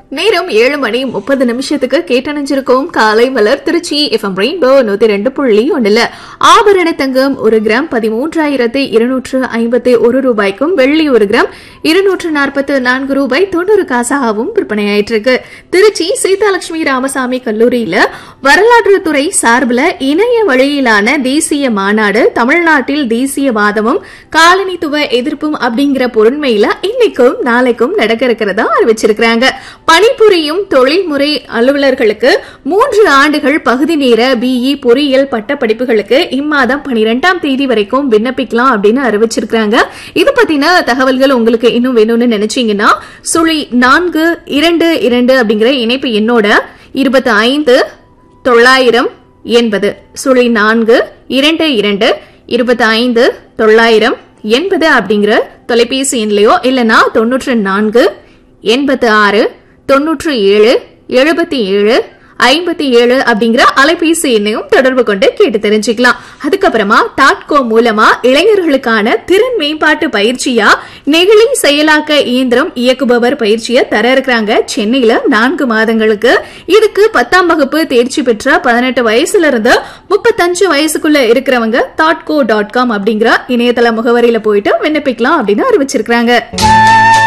நேரம் ஏழு மணி முப்பது நிமிஷத்துக்கு கேட்டணிஞ்சிருக்கோம் காலை மலர் திருச்சி எஃப்எம் ரெயின்போ நூத்தி ரெண்டு புள்ளி ஒண்ணுல ஆபரண தங்கம் ஒரு கிராம் பதிமூன்றாயிரத்தி இருநூற்று ஐம்பத்தி ஒரு ரூபாய்க்கும் வெள்ளி ஒரு கிராம் இருநூற்று நாற்பத்து நான்கு ரூபாய் தொண்ணூறு காசாகவும் விற்பனையாயிட்டு இருக்கு திருச்சி சீதாலட்சுமி ராமசாமி கல்லூரியில வரலாற்று துறை சார்பில் இணைய வழியிலான தேசிய மாநாடு தமிழ்நாட்டில் தேசியவாதமும் காலனித்துவ எதிர்ப்பும் அப்படிங்கிற பொருண்மையில இன்னைக்கும் நாளைக்கும் நடக்க இருக்கிறதா அறிவிச்சிருக்கிறாங்க பணிபுரியும் தொழில்முறை அலுவலர்களுக்கு மூன்று ஆண்டுகள் பகுதி நேர பிஇ பொறியியல் பட்ட படிப்புகளுக்கு இம்மாதம் பனிரெண்டாம் தேதி வரைக்கும் விண்ணப்பிக்கலாம் அப்படின்னு அறிவிச்சிருக்காங்க இது பத்தின தகவல்கள் உங்களுக்கு இன்னும் வேணும்னு நினைச்சீங்கன்னா சுழி நான்கு இரண்டு இரண்டு அப்படிங்கிற இணைப்பு எண்ணோட இருபத்தி ஐந்து தொள்ளாயிரம் எண்பது சுழி நான்கு இரண்டு இரண்டு இருபத்தி ஐந்து தொள்ளாயிரம் எண்பது அப்படிங்கிற தொலைபேசி எண்லையோ இல்லைன்னா தொன்னூற்று நான்கு எண்பத்து ஆறு தொன்னூற்று ஏழு எழுபத்தி ஏழு ஐம்பத்தி ஏழு அப்படிங்கிற அலைபேசி எண்ணையும் தொடர்பு கொண்டு கேட்டு தெரிஞ்சுக்கலாம் அதுக்கப்புறமா டாட்கோ மூலமா இளைஞர்களுக்கான திறன் மேம்பாட்டு பயிற்சியா நெகிழி செயலாக்க இயந்திரம் இயக்குபவர் பயிற்சியை தர இருக்கிறாங்க சென்னையில நான்கு மாதங்களுக்கு இதுக்கு பத்தாம் வகுப்பு தேர்ச்சி பெற்ற பதினெட்டு வயசுல இருந்து முப்பத்தஞ்சு வயசுக்குள்ள இருக்கிறவங்க தாட்கோ டாட் காம் அப்படிங்கிற இணையதள முகவரியில போயிட்டு விண்ணப்பிக்கலாம் அப்படின்னு அறிவிச்சிருக்காங்க